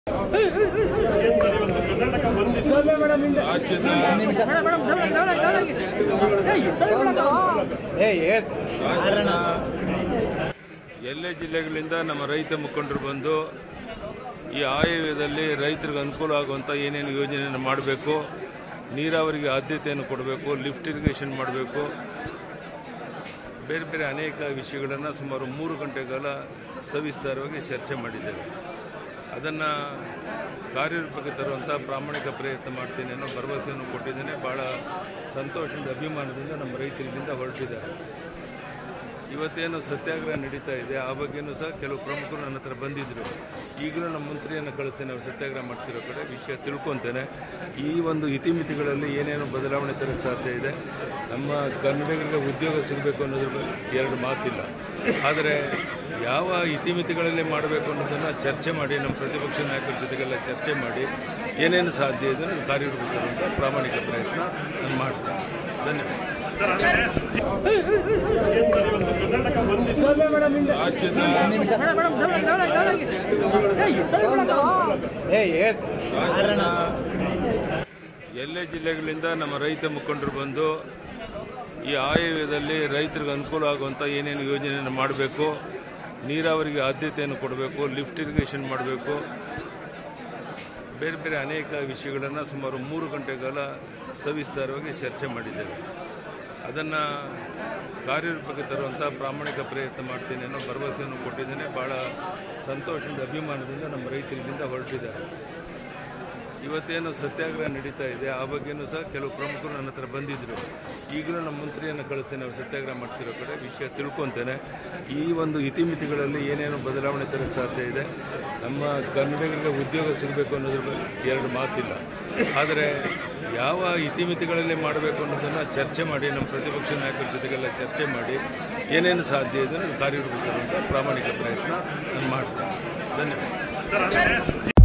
ರಾಜ್ಯದ ರಾಜ್ಯದ ಎಲ್ಲ ಜಿಲ್ಲೆಗಳಿಂದ ನಮ್ಮ ರೈತ ಮುಖಂಡರು ಬಂದು ಈ ಆಯವ್ಯಯದಲ್ಲಿ ರೈತರಿಗೆ ಅನುಕೂಲ ಆಗುವಂಥ ಏನೇನು ಯೋಜನೆಯನ್ನು ಮಾಡಬೇಕು ನೀರಾವರಿಗೆ ಆದ್ಯತೆಯನ್ನು ಕೊಡಬೇಕು ಲಿಫ್ಟ್ ಇರಿಗೇಷನ್ ಮಾಡಬೇಕು ಬೇರೆ ಬೇರೆ ಅನೇಕ ವಿಷಯಗಳನ್ನು ಸುಮಾರು ಮೂರು ಗಂಟೆಗಳ ಸವಿಸ್ತಾರವಾಗಿ ಚರ್ಚೆ ಮಾಡಿದ್ದೇವೆ ಅದನ್ನು ಕಾರ್ಯರೂಪಕ್ಕೆ ತರುವಂಥ ಪ್ರಾಮಾಣಿಕ ಪ್ರಯತ್ನ ಮಾಡ್ತೀನಿ ಅನ್ನೋ ಭರವಸೆಯನ್ನು ಕೊಟ್ಟಿದ್ದೇನೆ ಭಾಳ ಸಂತೋಷದ ಅಭಿಮಾನದಿಂದ ನಮ್ಮ ರೈತರಿಗಿಂದ ಹೊರಟಿದ್ದಾರೆ ಇವತ್ತೇನು ಸತ್ಯಾಗ್ರಹ ನಡೀತಾ ಇದೆ ಆ ಬಗ್ಗೆನೂ ಸಹ ಕೆಲವು ಪ್ರಮುಖರು ನನ್ನ ಹತ್ರ ಬಂದಿದ್ದರು ಈಗಲೂ ನಮ್ಮ ಮಂತ್ರಿಯನ್ನು ಕಳಿಸ್ತೇನೆ ಅವರು ಸತ್ಯಾಗ್ರಹ ಮಾಡ್ತಿರೋ ಕಡೆ ವಿಷಯ ತಿಳ್ಕೊತೇನೆ ಈ ಒಂದು ಇತಿಮಿತಿಗಳಲ್ಲಿ ಏನೇನು ಬದಲಾವಣೆ ತರಕ್ಕೆ ಸಾಧ್ಯ ಇದೆ ನಮ್ಮ ಕನ್ನಡಿಗರಿಗೆ ಉದ್ಯೋಗ ಸಿಗಬೇಕು ಅನ್ನೋದ್ರ ಬಗ್ಗೆ ಎರಡು ಮಾತಿಲ್ಲ ಆದರೆ ಯಾವ ಇತಿಮಿತಿಗಳಲ್ಲಿ ಮಾಡಬೇಕು ಅನ್ನೋದನ್ನು ಚರ್ಚೆ ಮಾಡಿ ನಮ್ಮ ಪ್ರತಿಪಕ್ಷ ನಾಯಕರ ಜೊತೆಗೆಲ್ಲ ಚರ್ಚೆ ಮಾಡಿ ಏನೇನು ಸಾಧ್ಯ ಇದೆ ಅದನ್ನು ಕಾರ್ಯರೂಪಕ್ಕೆ ತರುವಂಥ ಪ್ರಾಮಾಣಿಕ ಪ್ರಯತ್ನ ನಾನು ಮಾಡ್ತೇನೆ ಧನ್ಯವಾದ ರಾಜ್ಯದ ರಾಜ್ಯದ ಎಲ್ಲ ಜಿಲ್ಲೆಗಳಿಂದ ನಮ್ಮ ರೈತ ಮುಖಂಡರು ಬಂದು ಈ ಆಯವ್ಯಯದಲ್ಲಿ ರೈತರಿಗೆ ಅನುಕೂಲ ಆಗುವಂಥ ಏನೇನು ಯೋಜನೆಯನ್ನು ಮಾಡಬೇಕು ನೀರಾವರಿಗೆ ಆದ್ಯತೆಯನ್ನು ಕೊಡಬೇಕು ಲಿಫ್ಟ್ ಇರಿಗೇಷನ್ ಮಾಡಬೇಕು ಬೇರೆ ಬೇರೆ ಅನೇಕ ವಿಷಯಗಳನ್ನು ಸುಮಾರು ಮೂರು ಗಂಟೆಗಳ ಸವಿಸ್ತಾರವಾಗಿ ಚರ್ಚೆ ಮಾಡಿದ್ದೇವೆ ಅದನ್ನು ಕಾರ್ಯರೂಪಕ್ಕೆ ತರುವಂಥ ಪ್ರಾಮಾಣಿಕ ಪ್ರಯತ್ನ ಮಾಡ್ತೀನಿ ಅನ್ನೋ ಭರವಸೆಯನ್ನು ಕೊಟ್ಟಿದ್ದೇನೆ ಭಾಳ ಸಂತೋಷದ ಅಭಿಮಾನದಿಂದ ನಮ್ಮ ರೈತರಿಗಿಂದ ಹೊರಟಿದ್ದಾರೆ ಇವತ್ತೇನು ಸತ್ಯಾಗ್ರಹ ನಡೀತಾ ಇದೆ ಆ ಬಗ್ಗೆನೂ ಸಹ ಕೆಲವು ಪ್ರಮುಖರು ನನ್ನ ಹತ್ರ ಬಂದಿದ್ದರು ಈಗಲೂ ನಮ್ಮ ಮಂತ್ರಿಯನ್ನು ಕಳಿಸ್ತೇನೆ ಅವರು ಸತ್ಯಾಗ್ರಹ ಮಾಡ್ತಿರೋ ಕಡೆ ವಿಷಯ ತಿಳ್ಕೊತೇನೆ ಈ ಒಂದು ಇತಿಮಿತಿಗಳಲ್ಲಿ ಏನೇನು ಬದಲಾವಣೆ ತರಕ್ಕೆ ಸಾಧ್ಯ ಇದೆ ನಮ್ಮ ಕನ್ನಡಿಗರಿಗೆ ಉದ್ಯೋಗ ಸಿಗಬೇಕು ಅನ್ನೋದ್ರ ಬಗ್ಗೆ ಎರಡು ಮಾತಿಲ್ಲ ಆದರೆ ಯಾವ ಇತಿಮಿತಿಗಳಲ್ಲಿ ಮಾಡಬೇಕು ಅನ್ನೋದನ್ನು ಚರ್ಚೆ ಮಾಡಿ ನಮ್ಮ ಪ್ರತಿಪಕ್ಷ ನಾಯಕರ ಜೊತೆಗೆಲ್ಲ ಚರ್ಚೆ ಮಾಡಿ ಏನೇನು ಸಾಧ್ಯ ಇದೆ ಅದನ್ನು ಕಾರ್ಯರೂಪಕ್ಕೆ ತರುವಂಥ ಪ್ರಾಮಾಣಿಕ ಪ್ರಯತ್ನ ನಾನು ಮಾಡ್ತೇನೆ ಧನ್ಯವಾದ